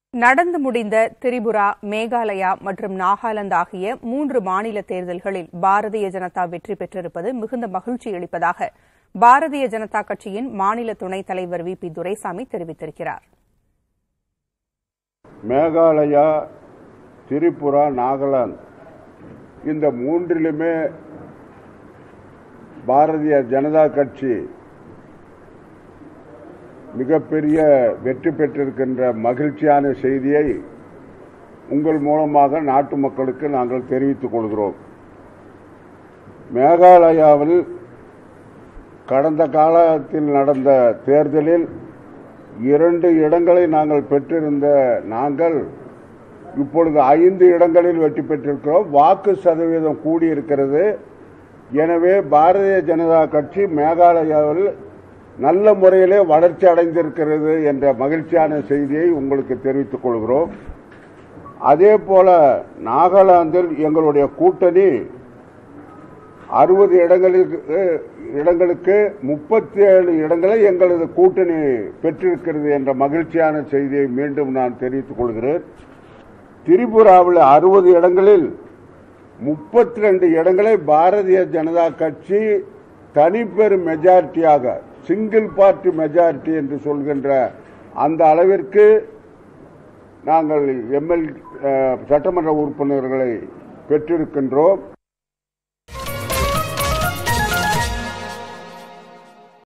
நடந்து முடிந்த திரிபுரா மேகாலயா மற்றும் நாகாலாந்து ஆகிய மூன்று மாநில தேர்தல்களில் பாரதிய ஜனதா வெற்றி பெற்றிருப்பது மிகுந்த மகிழ்ச்சி அளிப்பதாக பாரதிய ஜனதா கட்சியின் மாநில துணைத் தலைவர் வி பி துரைசாமி தெரிவித்திருக்கிறார் மேகாலயா திரிபுரா நாகாலாந்து இந்த மூன்றிலுமே பாரதிய ஜனதா கட்சி மிகப்பெரிய வெற்றி பெற்றிருக்கின்ற மகிழ்ச்சியான செய்தியை உங்கள் மூலமாக நாட்டு மக்களுக்கு நாங்கள் தெரிவித்துக் கொள்கிறோம் மேகாலயாவில் கடந்த காலத்தில் நடந்த தேர்தலில் இரண்டு இடங்களை நாங்கள் பெற்றிருந்த நாங்கள் இப்பொழுது ஐந்து இடங்களில் வெற்றி பெற்றிருக்கிறோம் வாக்கு சதவீதம் கூடியிருக்கிறது எனவே பாரதிய ஜனதா கட்சி மேகாலயாவில் நல்ல முறையிலே வளர்ச்சி அடைந்திருக்கிறது என்ற மகிழ்ச்சியான செய்தியை உங்களுக்கு தெரிவித்துக் கொள்கிறோம் அதே போல நாகாலாந்தில் எங்களுடைய கூட்டணி அறுபது இடங்களுக்கு இடங்களுக்கு முப்பத்தி ஏழு இடங்களை எங்களது கூட்டணி பெற்றிருக்கிறது என்ற மகிழ்ச்சியான செய்தியை மீண்டும் நான் தெரிவித்துக் கொள்கிறேன் திரிபுராவில் அறுபது இடங்களில் முப்பத்தி ரெண்டு இடங்களை பாரதிய ஜனதா கட்சி தனிப்பெரும் மெஜாரிட்டியாக சிங்கிள் பார்ட்டி மெஜாரிட்டி என்று சொல்கின்ற அந்த அளவிற்கு நாங்கள் எம்எல் சட்டமன்ற உறுப்பினர்களை பெற்றிருக்கின்றோம்